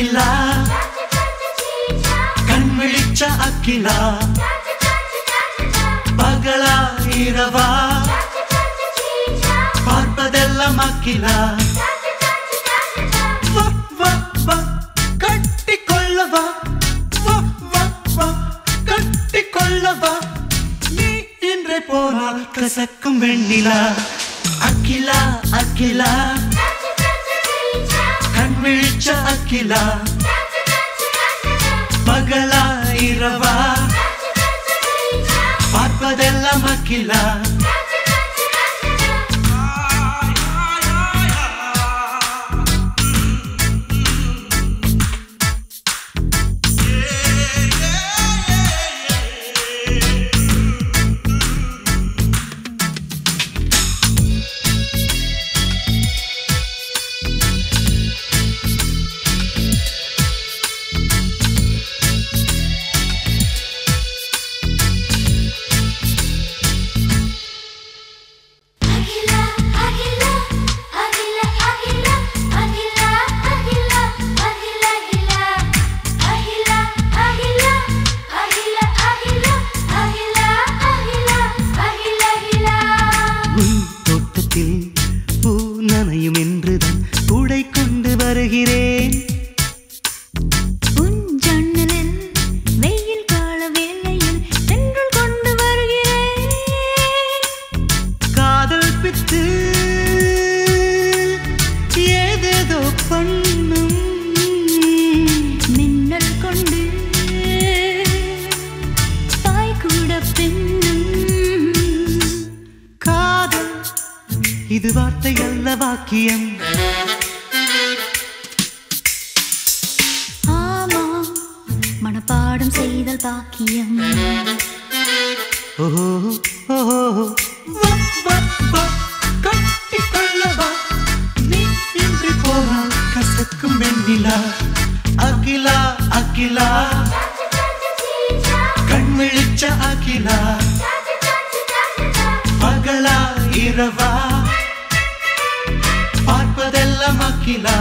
அகிலா கண் விழிச்ச அகிலா பகலா இரவா பார்ப்பதெல்லாம் அகிலா வா, வா, வா, கட்டிக்கொள்ளவா வா, வா, வா, கட்டிக்கொள்ளவா நீ இன்றே போனால் கசக்கும் வெண்ணிலா அகிலா அகிலா கண் விழிச்ச அகிலா பகலா இரவா பார்ப்பதெல்லாம் அகிலா அகிலா அகிலா அகிலா அகிலா அகிலா அகிலா அகிலா அகிலா அகிலா அகிலா அகிலா அகிலா அகிலா அகிலா அகிலா உன் தோட்டத்தில் பூ நனையும் என்றுதான் கூடை கொண்டு வருகிறேன் உன் ஜன்னலில் வெயில் கால வேளையில் தென்றல் கொண்டு வருகிறேன் காதல் பித்து ஏதேதோ பண்ணும் மின்னல் கொண்டு தாய் கூட பெண்ணும் காதல் இது வார்த்தை அல்ல வாக்கியம் ஆமாம் மனப்பாடம் செய்தல் பாக்கியம் ஓஹோ ஓஹோ வா, வா, வா, கட்டிக்கொள்ளவா. நீ இன்றி போனால் கசக்கும் வெண்ணிலா அகிலா அகிலா கண் விழிச்ச அகிலா பகலா இரவா பார்ப்பதெல்லாம் அகிலா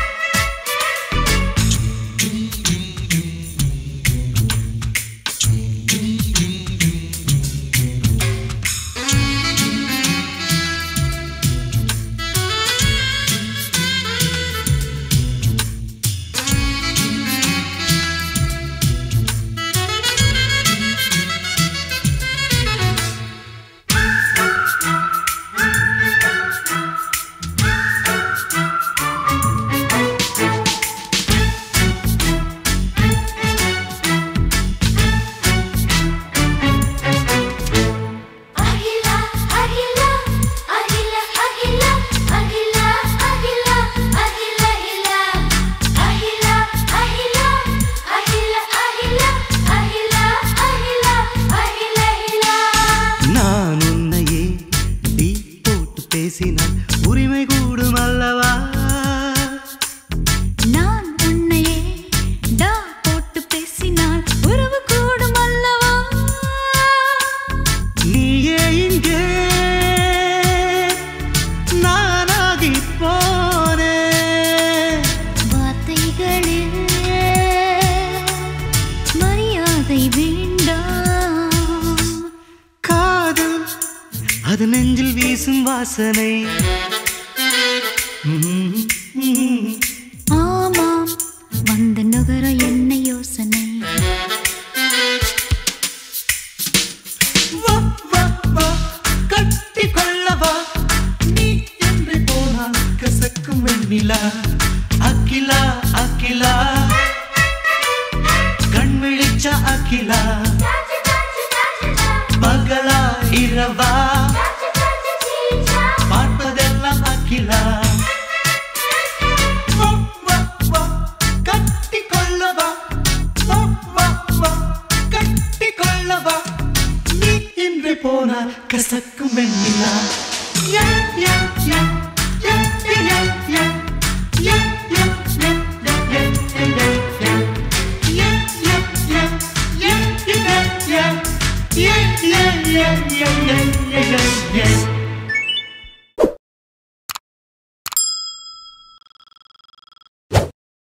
அகிலா அகிலா அகிலா அகிலா அகிலா அகிலா அகிலா அகிலா அகிலா அகிலா அகிலா அகிலா அகிலா அகிலா அகிலா நான் உன்னையே டீ போட்டு பேசினால் உரிமை கூடும் அல்லவா நான் உன்னையே டா போட்டு பேசினால் உறவு கூடும் அல்லவா நீயே இங்கே நானாகி போனேன் வார்த்தைகளில் மரியாதை வேண்டாம் காதல் அது நெஞ்சில் வீசும் வாசனை ம், ம். ஆமாம் வந்த நுகர என்ன யோசனை வா, வா, வா, கட்டிக்கொள்ளவா. நீ இன்றி போனால் கசக்கும் வெண்ணிலா அகிலா அகிலா கண் விழிச்ச அகிலா பகலா இரவா பார்ப்பதெல்லாம் அகிலா வா, வா, வா, கட்டிக்கொள்ளவா. வா, வா, வா, கட்டிக்கொள்ளவா. நீ இன்றி போனால் கசக்கும் வெண்ணிலா யா, யா, யா, யா, யா, யா, யா. யா, யா, யா, யா, யா, யா, யா, யா. யா, யா, யா, யா, யா, யா, யா. யா, யா, யா, யா, யா, யா, யா, யா.